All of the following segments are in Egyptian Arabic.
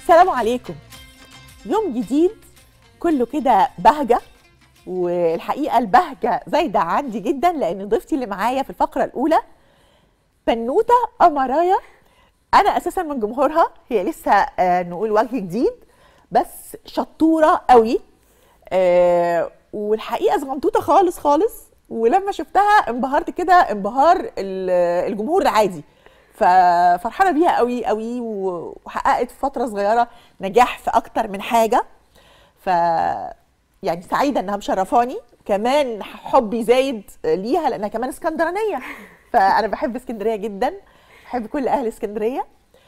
السلام عليكم يوم جديد كله كده بهجة والحقيقة البهجة زايدة عندي جدا لأن ضيفتي اللي معايا في الفقرة الأولى بنوتة أمرايا أنا أساسا من جمهورها هي لسه آه نقول وجه جديد بس شطورة قوي آه والحقيقة صغنطوطة خالص خالص ولما شفتها انبهرت كده انبهار ال- الجمهور العادي ففرحانه بيها قوي قوي وحققت في فتره صغيره نجاح في اكتر من حاجه ف يعني سعيده انها مشرفاني كمان حبي زايد ليها لانها كمان اسكندرانيه فانا بحب اسكندريه جدا بحب كل اهل اسكندريه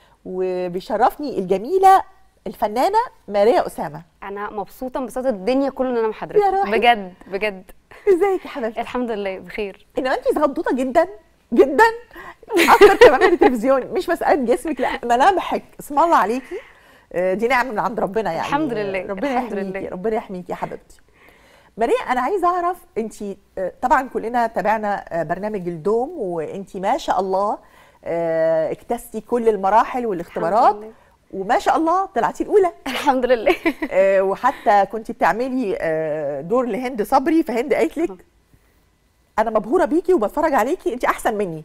وبيشرفني الجميله الفنانه ماريا اسامه انا مبسوطه انبساط الدنيا كله ان انا مع حضرتك يا روحي. بجد بجد ازيك يا حبيبتي الحمد لله بخير انما انت صغنطوطه جدا جدا اكتر كمان من التلفزيون مش مساله جسمك لا ملامحك اسم الله عليكي آه، دي نعمه من عند ربنا يعني الحمد لله، ربنا الحمد يحميكي لله. ربنا يحميكي يا حبيبتي ماريا انا عايزه اعرف انت طبعا كلنا تابعنا آه، برنامج الدوم وانت ما شاء الله آه، اجتزتي كل المراحل والاختبارات لله. وما شاء الله طلعتي الاولى الحمد لله آه، وحتى كنت بتعملي آه، دور لهند صبري فهند قالت لك انا مبهوره بيكي وبتفرج عليكي انت احسن مني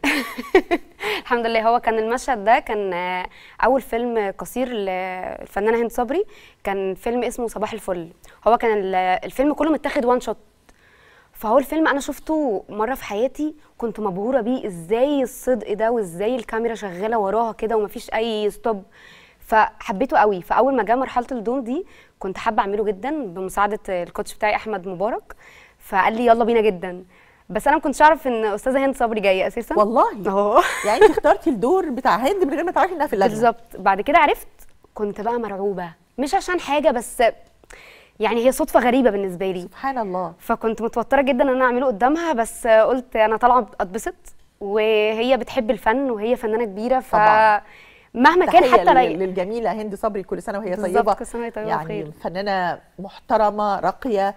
الحمد لله هو كان المشهد ده كان آه، اول فيلم قصير للفنانه هند صبري كان فيلم اسمه صباح الفل هو كان ال- الفيلم كله متاخد وان شوت فهو الفيلم انا شفته مره في حياتي كنت مبهوره بيه ازاي الصدق ده وازاي الكاميرا شغاله وراها كده ومفيش اي ستوب فحبيته قوي فاول ما جه مرحله الدوم دي كنت حابه اعمله جدا بمساعده الكوتش بتاعي احمد مبارك فقال لي يلا بينا جدا بس انا ما كنتش اعرف ان استاذه هند صبري جايه اساسا والله اهو يعني انت اخترتي الدور بتاع هند من غير ما تعرفي انها في اللجنه بالظبط بعد كده عرفت كنت بقى مرعوبه مش عشان حاجه بس يعني هي صدفه غريبه بالنسبه لي سبحان الله فكنت متوتره جدا ان انا اعمله قدامها بس قلت انا طالعه اتبسط وهي بتحب الفن وهي فنانه كبيره ف طبعاً. مهما كان تحيه حتى لل- لي... للجميله هند صبري كل سنه وهي بالظبط، طيبه كل سنة وهي طيبة يعني بخير. فنانه محترمه راقيه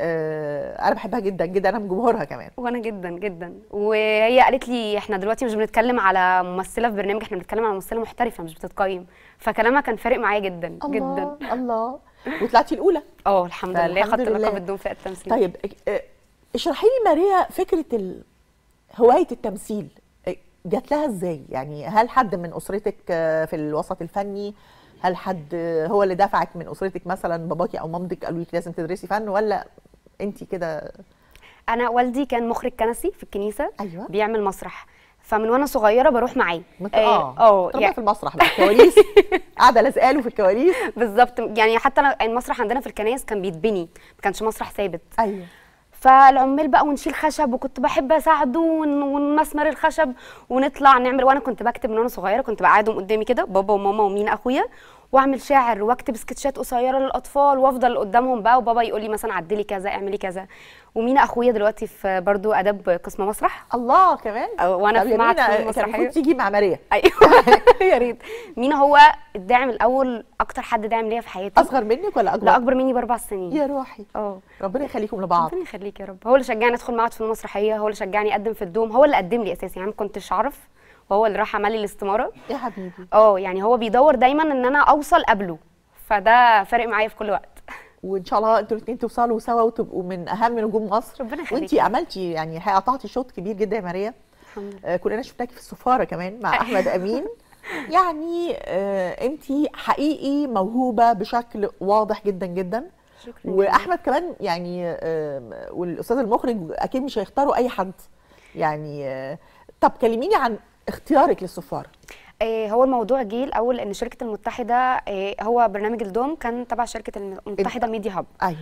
آه انا بحبها جدا جدا انا من جمهورها كمان وانا جدا جدا وهي قالت لي احنا دلوقتي مش بنتكلم على ممثله في برنامج احنا بنتكلم على ممثله محترفه مش بتتقيم فكلامها كان فارق معايا جدا جدا الله الله وطلعتي الاولى اه الحمد لله فالحمد خدت لله. لقب الدوم في التمثيل طيب آه، اشرحي لي ماريا فكره ال... هوايه التمثيل آه، جات لها ازاي يعني هل حد من اسرتك آه، في الوسط الفني هل حد آه، هو اللي دفعك من اسرتك مثلا باباكي او مامتك قالوا لك لازم تدرسي فن ولا انت كده انا والدي كان مخرج كنسي في الكنيسه أيوة. بيعمل مسرح فمن وانا صغيره بروح معاه مت... اه اه اه يعني في المسرح بقى الكواليس قاعده لازقاله في الكواليس بالظبط يعني حتى أنا المسرح عندنا في الكنايس كان بيتبني ما كانش مسرح ثابت ايوه فالعمال بقى ونشيل خشب وكنت بحب اساعده ون- ونمسمر الخشب ونطلع نعمل وانا كنت بكتب من وانا صغيره كنت بقعدهم قدامي كده بابا وماما ومين اخويا واعمل شعر واكتب سكتشات قصيره للاطفال وافضل قدامهم بقى وبابا يقول لي مثلا عدلي كذا اعملي كذا ومين اخويا دلوقتي في برضو اداب قسم مسرح الله كمان أو- وأنا طب في يا معهد مينا، فنون كان مسرحية. المفروض تيجي مع ماريا ايوه يا ريت مين هو الداعم الاول اكتر حد داعم ليا في حياتي اصغر منك ولا اكبر لا اكبر مني باربع سنين يا روحي اه ربنا يخليكم لبعض ربنا يخليك يا رب هو اللي شجعني ادخل معهد فنون مسرحيه هو اللي شجعني اقدم في الدوم هو اللي قدم لي اساسا يعني ما كنتش اعرف وهو اللي راح عمل لي الاستماره يا حبيبي اه يعني هو بيدور دايما ان انا اوصل قبله فده فارق معايا في كل وقت وان شاء الله انتوا الاثنين توصلوا سوا وتبقوا من اهم نجوم مصر ربنا يخليك. وانتي عملتي يعني الحقيقه قطعتي شوط كبير جدا يا ماريا الحمد لله آه كلنا شفناكي في السفاره كمان مع احمد امين يعني آه انتي حقيقي موهوبه بشكل واضح جدا جدا شكرا واحمد كمان يعني آه والاستاذ المخرج اكيد مش هيختاروا اي حد يعني آه طب كلميني عن اختيارك للسفاره آه، هو الموضوع جه الاول ان شركه المتحده آه، هو برنامج الدوم كان تبع شركه المتحده ميديا هاب ايوه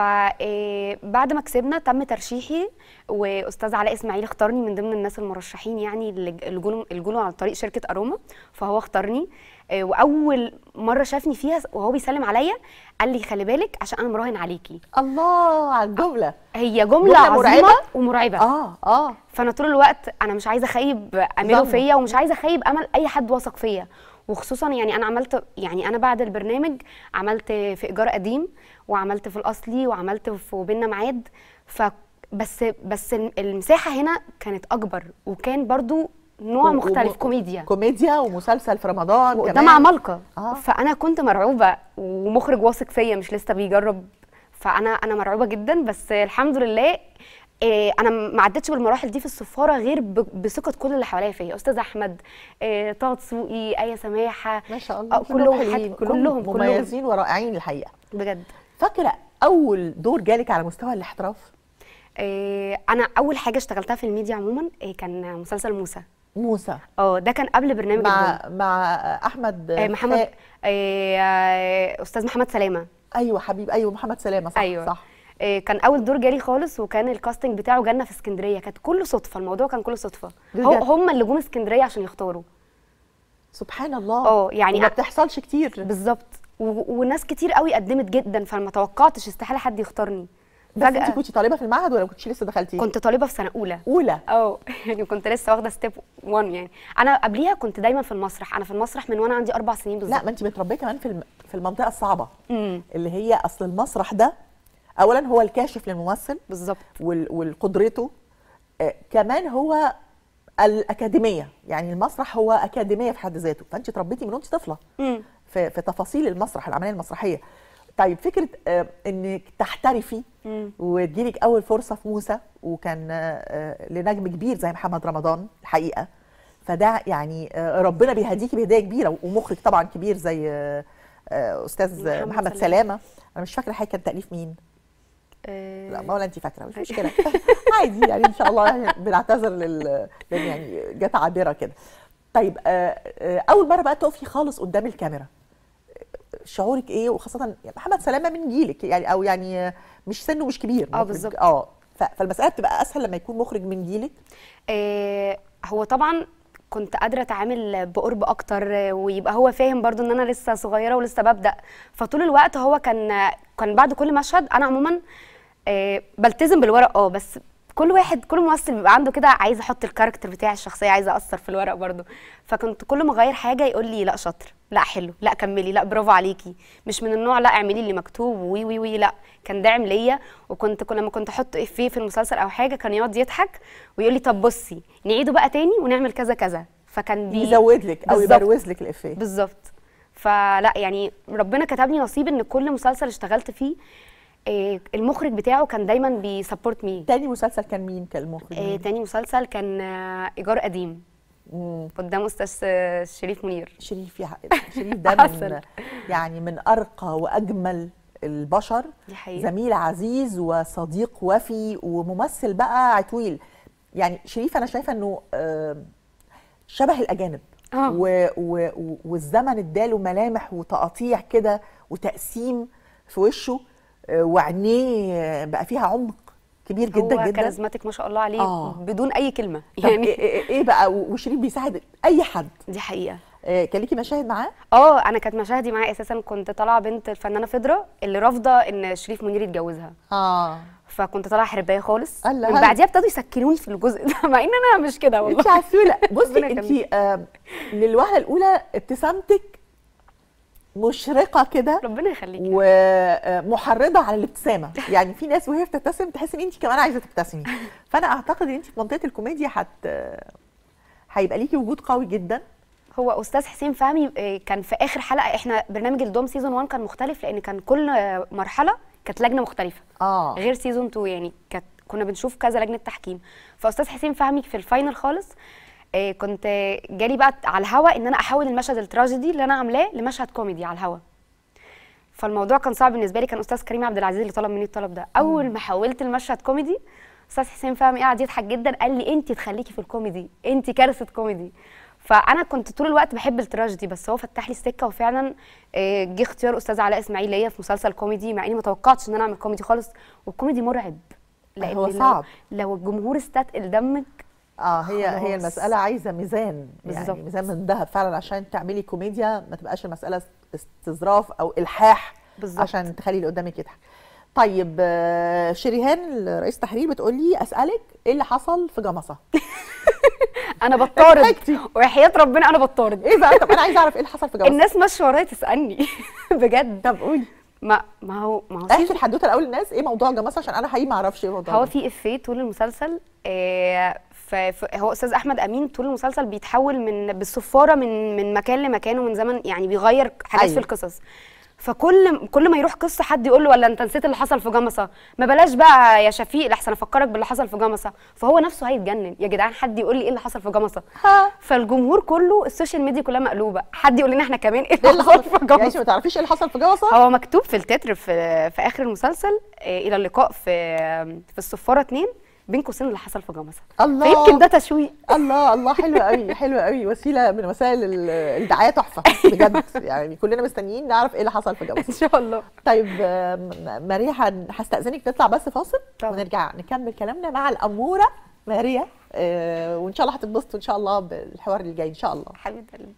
فبعد ما كسبنا تم ترشيحي واستاذ علاء اسماعيل اختارني من ضمن الناس المرشحين يعني اللي اللي جولوا اللي جولوا عن طريق شركه اروما فهو اختارني آه، واول مره شافني فيها وهو بيسلم عليا قال لي خلي بالك عشان انا مراهن عليكي الله على الجمله هي جمله, جملة عظيمه مرعبة؟ ومرعبه اه اه فانا طول الوقت انا مش عايزه اخيب امله ظن. فيا ومش عايزه اخيب امل اي حد واثق فيا وخصوصا يعني انا عملت يعني انا بعد البرنامج عملت في ايجار قديم وعملت في الاصلي وعملت في وبيننا ميعاد ف بس بس المساحه هنا كانت اكبر وكان برضو نوع و- مختلف وم- كوميديا كوميديا ومسلسل في رمضان وقدام كمان عمالقه آه. فانا كنت مرعوبه ومخرج واثق فيا مش لسه بيجرب فانا انا مرعوبه جدا بس الحمد لله إيه، انا ما عدتش بالمراحل دي في السفاره غير ب- بثقه كل اللي حواليا فيا استاذ احمد إيه، طه دسوقي ايه سماحه ما شاء الله آه، كلهم حد- حلوين كلهم كلهم مميزين ورائعين الحقيقه بجد فاكره اول دور جالك على مستوى الاحتراف إيه، انا اول حاجه اشتغلتها في الميديا عموما إيه، كان مسلسل موسى موسى اه ده كان قبل برنامج مع الدوم. مع احمد آه، محمد خا- آه، آه، استاذ محمد سلامه ايوه حبيب ايوه محمد سلامه صح ايوه صح آه، كان اول دور جالي خالص وكان الكاستنج بتاعه جالنا في اسكندريه كانت كله صدفه الموضوع كان كله صدفه هو بجد؟ هم اللي جم اسكندريه عشان يختاروا سبحان الله اه يعني ما أ- بتحصلش كتير بالظبط و- وناس كتير قوي قدمت جدا فما توقعتش استحاله حد يختارني بس انت فجاه كنت طالبه في المعهد ولا كنتش لسه دخلتي كنت طالبه في سنه اولى اولى اه يعني كنت لسه واخده ستيب 1 يعني انا قبليها كنت دايما في المسرح انا في المسرح من وانا عندي اربع سنين بالظبط لا ما انت متربيه كمان في الم... في المنطقه الصعبه امم اللي هي اصل المسرح ده اولا هو الكاشف للممثل بالظبط وال... والقدرته آه كمان هو الاكاديميه يعني المسرح هو اكاديميه في حد ذاته فانت اتربيتي من وانت طفله امم في, في تفاصيل المسرح العمليه المسرحيه طيب فكره آه انك تحترفي مم. وتجيلك اول فرصه في موسى وكان آه، لنجم كبير زي محمد رمضان الحقيقه فده يعني آه، ربنا بيهديكي بهدايه كبيره ومخرج طبعا كبير زي آه، آه، استاذ محمد محمد سلامة. سلامه انا مش فاكره حاجه كان تاليف مين آه، لا ما ولا انت فاكره مش مشكله عادي يعني ان شاء الله يعني بنعتذر لل لان يعني جت عابره كده طيب آه، آه، اول مره بقى تقفي خالص قدام الكاميرا شعورك ايه وخاصه يعني محمد سلامه من جيلك يعني او يعني آه، مش سنه مش كبير آه، مخرج. بالظبط. اه ف- فالمساله بتبقى اسهل لما يكون مخرج من جيلك آه، هو طبعا كنت قادره اتعامل بقرب اكتر آه، ويبقى هو فاهم برضو ان انا لسه صغيره ولسه ببدا فطول الوقت هو كان كان بعد كل مشهد انا عموما آه، بلتزم بالورق اه بس كل واحد كل ممثل بيبقى عنده كده عايز احط الكاركتر بتاع الشخصيه عايزه اثر في الورق برضو فكنت كل ما اغير حاجه يقول لي لا شاطر لا حلو لا كملي لا برافو عليكي مش من النوع لا اعملي اللي مكتوب وي وي وي لا كان داعم ليا وكنت كل لما كنت احط افيه في المسلسل او حاجه كان يقعد يضحك ويقول لي طب بصي نعيده بقى تاني ونعمل كذا كذا فكان بي يزود لك او بالظبط. يبروز لك الافيه بالظبط فلا يعني ربنا كتب لي نصيب ان كل مسلسل اشتغلت فيه آه، المخرج بتاعه كان دايما بيسبورت مي تاني مسلسل كان مين كان المخرج آه، مين؟ تاني مسلسل كان آه، ايجار قديم مم. قدام استاذ آه، شريف منير شريف يا شريف ده من عسل. يعني من ارقى واجمل البشر دي حقيقة. زميل عزيز وصديق وفي وممثل بقى عتويل يعني شريف انا شايفه انه آه، شبه الاجانب آه. و و و- والزمن اداله ملامح وتقاطيع كده وتقسيم في وشه آه، وعينيه بقى فيها عمق كبير جدا هو جدا كاريزماتيك ما شاء الله عليه آه. بدون اي كلمه طب يعني إيه- إيه إيه بقى و- وشريف بيساعد اي حد دي حقيقه آه، كان ليكي مشاهد معاه اه انا كانت مشاهدي معاه اساسا كنت طالعه بنت الفنانه فضره اللي رافضه ان شريف منير يتجوزها اه فكنت طالعه حربايه خالص الله من هلا. بعديها ابتدوا يسكنوني في الجزء ده مع ان انا مش كده والله انت عسوله بصي ربنا انت يخليك. آه للوهله الاولى ابتسامتك مشرقه كده ربنا يخليك ومحرضه على الابتسامه يعني في ناس وهي بتبتسم تحس ان انت كمان عايزه تبتسمي فانا اعتقد ان انت في منطقه الكوميديا هت هيبقى ليكي وجود قوي جدا هو استاذ حسين فهمي آه، كان في اخر حلقه احنا برنامج الدوم سيزون 1 كان مختلف لان كان كل آه، مرحله كانت لجنه مختلفه اه غير سيزون 2 يعني كانت كنا بنشوف كذا لجنه تحكيم فاستاذ حسين فهمي في الفاينل خالص آه، كنت آه، جالي بقى على الهوا ان انا احول المشهد التراجيدي اللي انا عاملاه لمشهد كوميدي على الهوا فالموضوع كان صعب بالنسبه لي كان استاذ كريم عبد العزيز اللي طلب مني الطلب ده اول ما حولت المشهد كوميدي استاذ حسين فهمي قعد يضحك جدا قال لي انت تخليكي في الكوميدي انت كارثه كوميدي فانا كنت طول الوقت بحب التراجيدي بس هو فتح لي السكه وفعلا آه، جه اختيار استاذ علاء اسماعيل ليا في مسلسل كوميدي مع اني ما توقعتش ان انا اعمل كوميدي خالص والكوميدي مرعب لان هو لو- صعب. لو الجمهور استثقل دمك اه هي هي خلاص. المساله عايزه ميزان بالظبط. يعني ميزان من ذهب فعلا عشان تعملي كوميديا ما تبقاش المساله استظراف او الحاح بالظبط. عشان تخلي اللي قدامك يضحك طيب آه، شريهان رئيس تحرير بتقول لي اسالك ايه اللي حصل في جمصه انا بطارد ضحكتي. وحياه ربنا انا بطارد ايه بقى طب انا عايزه اعرف ايه اللي حصل في جمصه الناس ماشيه ورايا تسالني بجد طب قولي ما ما هو ما هو احكي سيزون- الحدوته الاول للناس ايه موضوع جمصه عشان انا حقيقي ما اعرفش ايه موضوع هو جمصة. في افيه طول المسلسل آه، فهو استاذ احمد امين طول المسلسل بيتحول من بالصفاره من من مكان لمكان ومن زمن يعني بيغير حاجات أيوة. في القصص فكل كل ما يروح قصه حد يقول له ولا انت نسيت اللي حصل في جمصه ما بلاش بقى يا شفيق لحسن افكرك باللي حصل في جمصه فهو نفسه هيتجنن يا جدعان حد يقول لي ايه اللي حصل في جمصه ها فالجمهور كله السوشيال ميديا كلها مقلوبه حد يقول لنا احنا كمان ايه ايه اللي اللي حصل في حصل يعني انت جمصه ما تعرفيش ايه اللي حصل في جوصه هو مكتوب في التتر في في اخر المسلسل آه، الى اللقاء في في الصفاره اتنين بين قوسين اللي حصل في جمصه الله فيمكن ده تشويق الله الله حلوه قوي حلوه قوي وسيله من وسائل ال- الدعايه تحفه بجد يعني كلنا مستنيين نعرف ايه اللي حصل في جوصه ان شاء الله طيب آم، ماريا هن- هستأذنك نطلع بس فاصل طبعا. ونرجع نكمل كلامنا مع الأمورة ماريا آه، وإن شاء الله هتتبسطوا إن شاء الله بالحوار اللي جاي إن شاء الله حبيبه قلبي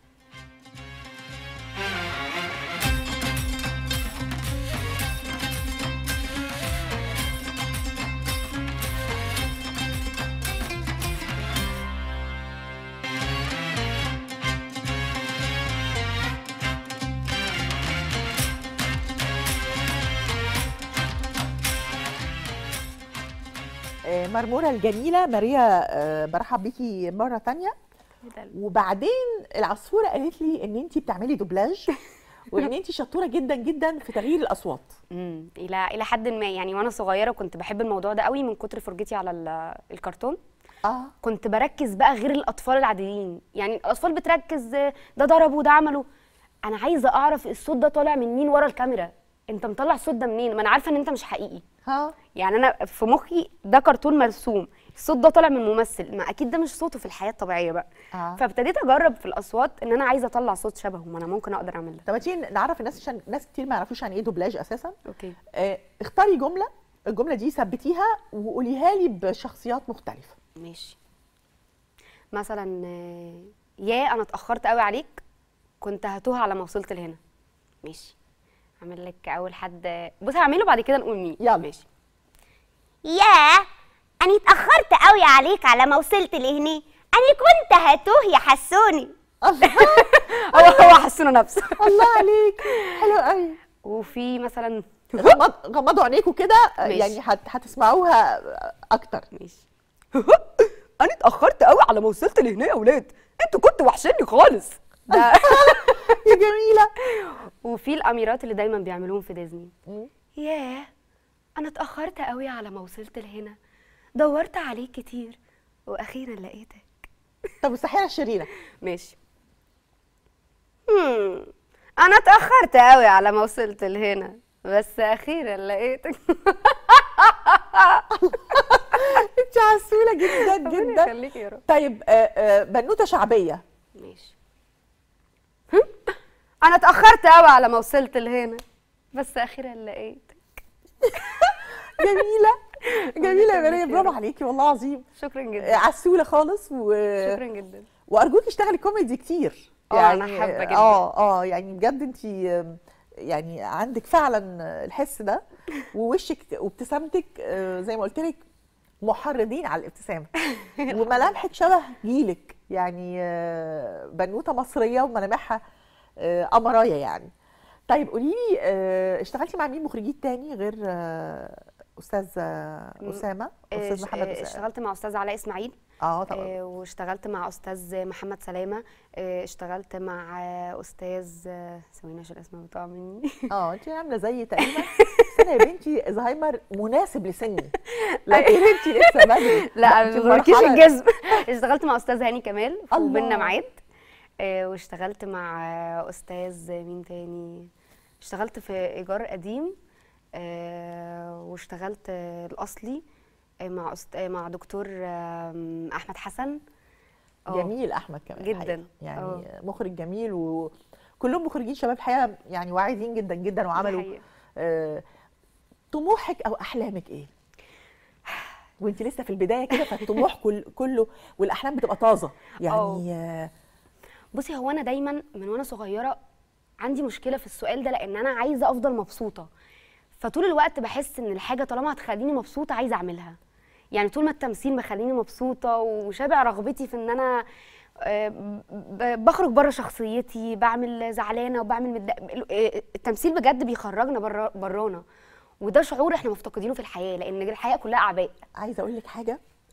آه، مرمورة الجميلة ماريا آه، برحب بيكي مرة تانية وبعدين العصفورة قالت لي إن أنت بتعملي دوبلاج وإن أنت شطورة جدا جدا في تغيير الأصوات امم الى الى حد ما يعني وانا صغيره كنت بحب الموضوع ده قوي من كتر فرجتي على ال- الكرتون آه كنت بركز بقى غير الاطفال العاديين يعني الاطفال بتركز آه، ده ضربه وده عمله انا عايزه اعرف الصوت ده طالع من مين ورا الكاميرا انت مطلع الصوت ده منين ما انا عارفه ان انت مش حقيقي ها يعني انا في مخي ده كرتون مرسوم الصوت ده طالع من ممثل ما اكيد ده مش صوته في الحياه الطبيعيه بقى آه. فابتديت اجرب في الاصوات ان انا عايزه اطلع صوت شبهه ما انا ممكن اقدر اعمل ده طب ما تيجي نعرف الناس عشان ناس كتير ما يعرفوش يعني إيه دوبلاج أساسا اوكي آه، اختاري جملة الجملة دي ثبتيها وقوليها لي بشخصيات مختلفة ماشي مثلا آه، يا انا اتاخرت قوي عليك كنت هتوه على ما وصلت لهنا ماشي اعمل لك اول حد بص هعمله بعد كده نقول مين يلا. ماشي ياه أنا اتأخرت قوي عليك على ما وصلت لهنا أنا كنت هتوه يا حسوني الله هو هو حسنا نفسه الله عليك حلو قوي وفي مثلا غمض غمضوا عينيكوا كده ماشي. يعني هت هتسمعوها اكتر ماشي انا اتاخرت قوي على ما وصلت لهنا يا ولاد انتوا كنتوا وحشيني خالص ده يا جميله وفي الاميرات اللي دايما بيعملوهم في ديزني مم. ياه انا اتاخرت قوي على ما وصلت لهنا دورت عليك كتير واخيرا لقيتك طب الساحره الشريره ماشي هم. انا اتاخرت قوي على ما وصلت لهنا بس اخيرا لقيتك انت عسوله جدا ربنا جدا يخليكي يا رب طيب آه، آه، بنوته شعبيه ماشي هم؟ انا اتاخرت قوي على ما وصلت لهنا بس اخيرا لقيتك جميله جميله يا يخليكي مريم يا برافو رب. عليكي والله عظيم شكرا آه، جدا عسوله خالص و... شكرا جدا وارجوكي اشتغلي كوميدي كتير آه، أنا حابة جدا. اه اه يعني بجد انت يعني عندك فعلا الحس ده ووشك وابتسامتك آه، زي ما قلت لك محرضين على الابتسامه وملامحك شبه جيلك يعني آه، بنوته مصريه وملامحها آه، قمرايه يعني طيب قولي لي آه، اشتغلتي مع مين مخرجين تاني غير آه، استاذ آه، اسامه آه، استاذ محمد آه، اسامه اشتغلت مع استاذ علاء اسماعيل اه طبعا آه، واشتغلت مع استاذ محمد سلامه آه، اشتغلت مع آه، استاذ آه، ثواني عشان الاسماء بتقع مني اه انت عامله زي تقريبا بس انا يا بنتي زهايمر مناسب لسني لكن انت لسه بدري لا أنت ما في بقولكيش مرحلة- الجزم اشتغلت مع استاذ هاني كمال في الله. وبيننا ميعاد آه، واشتغلت مع آه، استاذ مين تاني اشتغلت في ايجار قديم آه، واشتغلت آه، الاصلي آه، مع أست... آه، مع دكتور آم، احمد حسن آه. جميل احمد كمان جداً. الحقيقة. يعني آه. مخرج جميل وكلهم مخرجين شباب الحقيقه يعني واعدين جدا جدا دي وعملوا حقيقة. آه طموحك او احلامك ايه وانت لسه في البدايه كده فالطموح كل كله والاحلام بتبقى طازه يعني آه بصي هو انا دايما من وانا صغيره عندي مشكله في السؤال ده لان انا عايزه افضل مبسوطه فطول الوقت بحس ان الحاجه طالما هتخليني مبسوطه عايزه اعملها يعني طول ما التمثيل مخليني مبسوطه وشابع رغبتي في ان انا آه، ب- بخرج بره شخصيتي بعمل زعلانه وبعمل متضايق آه، التمثيل بجد بيخرجنا بره برانا وده شعور احنا مفتقدينه في الحياه لان الحياه كلها اعباء عايزه اقول لك حاجه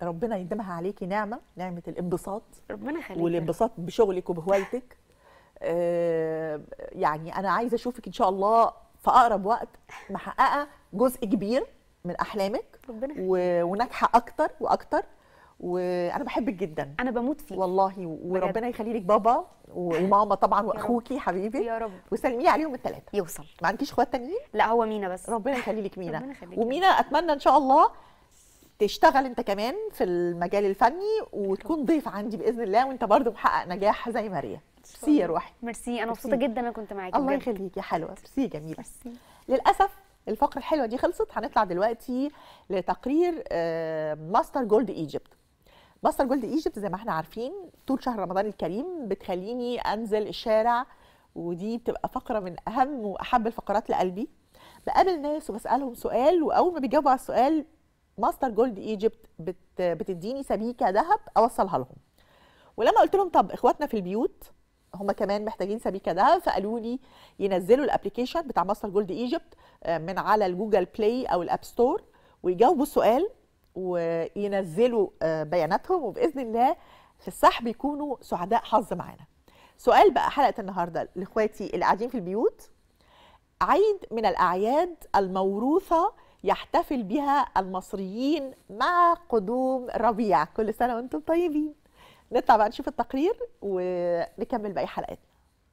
ربنا يديمها عليكي نعمه نعمه الانبساط ربنا يخليك والانبساط بشغلك وبهوايتك آه، يعني انا عايزه اشوفك ان شاء الله في اقرب وقت محققه جزء كبير من احلامك ربنا يخليك. و- وناجحه اكتر واكتر وانا بحبك جدا انا بموت فيك والله وربنا يخلي لك بابا و- وماما طبعا واخوكي حبيبي يا رب وسلمي عليهم الثلاثه يوصل ما عندكيش اخوات تانيين لا هو مينا بس ربنا يخلي لك مينا ربنا يخليك. ومينا اتمنى ان شاء الله تشتغل انت كمان في المجال الفني وتكون ضيف عندي باذن الله وانت برضو محقق نجاح زي ماريا ميرسي يا روحي ميرسي انا مبسوطه ميرسي. جدا انا كنت معاكي الله بجد. يخليك يا حلوه ميرسي جميله ميرسي للاسف الفقره الحلوه دي خلصت هنطلع دلوقتي لتقرير آه، ماستر جولد ايجيبت ماستر جولد ايجيبت زي ما احنا عارفين طول شهر رمضان الكريم بتخليني انزل الشارع ودي بتبقى فقره من اهم واحب الفقرات لقلبي بقابل ناس وبسالهم سؤال واول ما بيجاوبوا على السؤال ماستر جولد ايجيبت بت بتديني سبيكه ذهب اوصلها لهم ولما قلت لهم طب اخواتنا في البيوت هم كمان محتاجين سبيكه ذهب فقالوا لي ينزلوا الابلكيشن بتاع ماستر جولد ايجيبت من على الجوجل بلاي او الاب ستور ويجاوبوا السؤال وينزلوا آه، بياناتهم وباذن الله في السحب يكونوا سعداء حظ معانا سؤال بقى حلقه النهارده لاخواتي اللي قاعدين في البيوت عيد من الاعياد الموروثه يحتفل بها المصريين مع قدوم ربيع كل سنه وانتم طيبين نطلع بقى نشوف التقرير ونكمل باقي حلقاتنا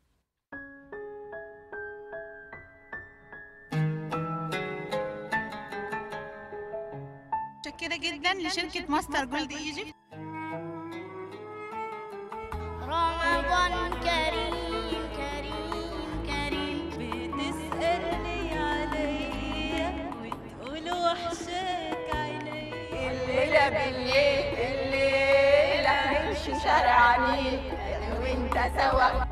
متشكرة جدا لشركة ماستر جولد ايجيبت رمضان كريم كريم كريم بتسألني عليا وتقول وحشاك عينيا الليله بالليل الليله نمشي شارع النيل انا وانت سوا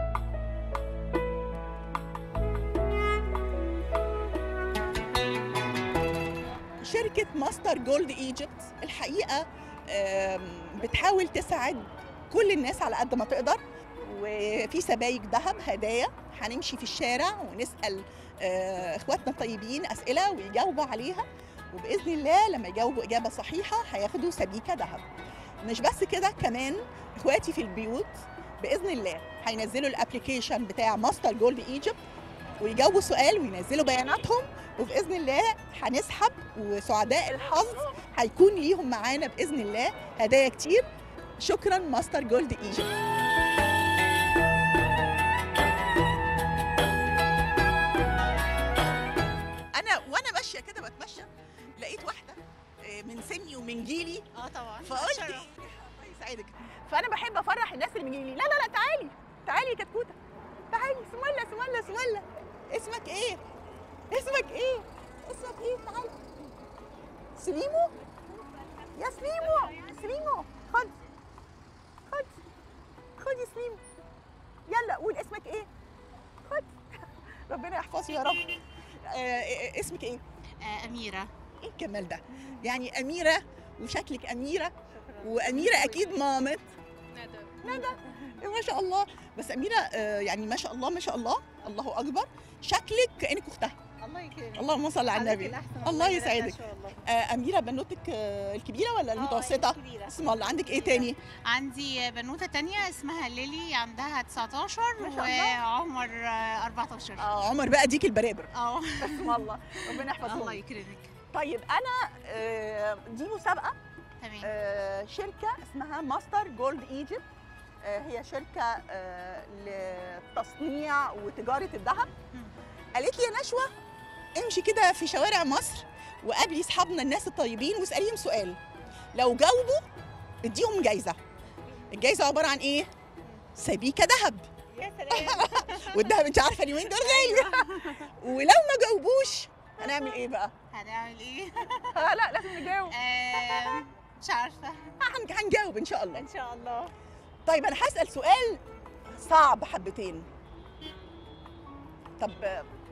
شركة ماستر جولد ايجيبت الحقيقة آم، بتحاول تساعد كل الناس على قد ما تقدر وفي سبايك ذهب هدايا هنمشي في الشارع ونسأل آه، اخواتنا الطيبين أسئلة ويجاوبوا عليها وبإذن الله لما يجاوبوا إجابة صحيحة هياخدوا سبيكة ذهب مش بس كده كمان اخواتي في البيوت بإذن الله هينزلوا الابلكيشن بتاع ماستر جولد ايجيبت ويجاوبوا سؤال وينزلوا بياناتهم وباذن الله هنسحب وسعداء الحظ هيكون ليهم معانا باذن الله هدايا كتير شكرا ماستر جولد ايجيبت انا وانا ماشيه كده بتمشى لقيت واحده آه، من سني ومن جيلي اه طبعا فقلت شرف. الله يسعدك فانا بحب افرح الناس اللي من جيلي لا لا لا تعالي تعالي يا كتكوته تعالي سمله سمله سمله اسمك ايه اسمك ايه اسمك ايه تعالي سليمو يا سليمو سليمو خد خد خد يا سليمو يلا قول اسمك ايه خد ربنا يحفظه يا رب آه آه، اسمك ايه آه أميرة ايه الجمال ده يعني اميره وشكلك اميره واميره اكيد مامت ندى ما شاء الله بس اميره آه، يعني ما شاء الله ما شاء الله الله اكبر شكلك كانك اختها الله يكرمك اللهم صل على حضرتك النبي الأحسن الله والله يا رنا، يسعدك. إن شاء الله. آه، اميره بنوتك آه، الكبيره ولا المتوسطه الكبيرة. اسم الله عندك ايه تاني عندي بنوتة تانية اسمها ليلي عندها 19 ما شاء الله. وعمر آه، 14 اه عمر بقى ديك البرابر اه اسم الله ربنا يحفظهم الله يكرمك طيب انا آه، دي مسابقه تمام آه، شركة اسمها ماستر جولد ايجيبت هي شركة آه، لتصنيع وتجارة الذهب مم. قالت لي يا نشوى امشي كده في شوارع مصر وقابلي اصحابنا الناس الطيبين واسأليهم سؤال لو جاوبوا اديهم جايزة الجايزة عبارة عن ايه؟ سبيكة ذهب يا سلام والذهب انت عارفة اليومين دول غالي ولو ما جاوبوش هنعمل ايه بقى؟ هنعمل ايه؟ آه لا لازم نجاوب آه، مش عارفة هن- هنجاوب ان شاء الله ان شاء الله طيب انا هسال سؤال صعب حبتين طب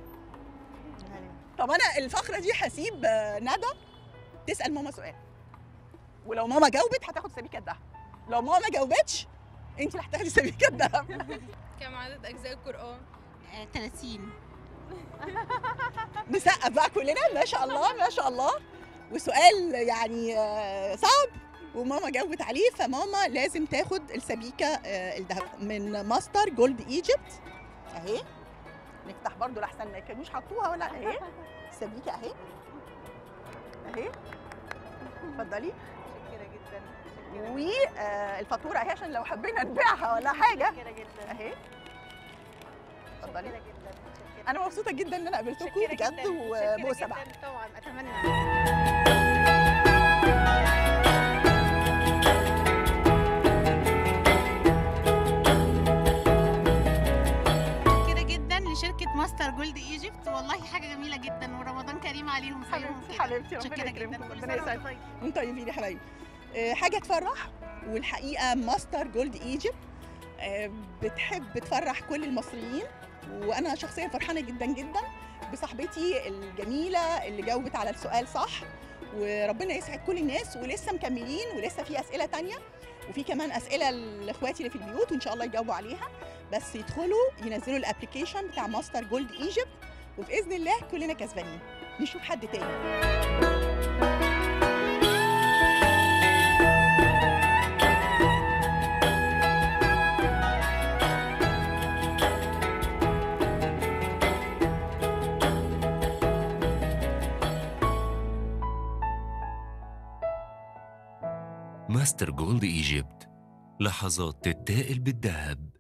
طب انا الفقره دي هسيب آه، ندى تسال ماما سؤال ولو ماما جاوبت هتاخد سبيكه الذهب لو ماما ما جاوبتش انت اللي هتاخدي سبيكه الذهب كم عدد أجزاء القرآن؟ آه، 30 نسقف بقى كلنا ما شاء الله ما شاء الله وسؤال يعني آه، صعب وماما جاوبت عليه فماما لازم تاخد السبيكه آه، الذهب من ماستر جولد ايجيبت اهي نفتح برضو لحسن ما كانوش حطوها ولا اهي السبيكه اهي اهي اتفضلي متشكرة جدا والفاتوره اهي عشان لو حبينا نبيعها ولا حاجه متشكرة جدا اهي اتفضلي متشكرة جدا متشكرة انا مبسوطه جدا ان انا قابلتكم متشكرة بجد جدا، متشكرة وبوسه بقى جدا طبعا اتمنى كده جدا لشركه ماستر جولد ايجيبت والله حاجه جميله جدا ورمضان كريم عليهم زيهم حبيبتي كده. حبيبتي ربنا متشكرة جدا يكرمكم كل ربنا سنة وانتم يسعدكم طيبين. وانتم طيبين يا حبايبي آه، حاجه تفرح والحقيقه ماستر جولد ايجيبت آه، بتحب تفرح كل المصريين وانا شخصيا فرحانه جدا جدا بصاحبتي الجميله اللي جاوبت على السؤال صح وربنا يسعد كل الناس ولسه مكملين ولسه في اسئله تانية وفي كمان اسئله لاخواتي اللي في البيوت وان شاء الله يجاوبوا عليها بس يدخلوا ينزلوا الابلكيشن بتاع ماستر جولد ايجيبت وباذن الله كلنا كسبانين نشوف حد تاني ماستر جولد ايجيبت لحظات تتاءل بالذهب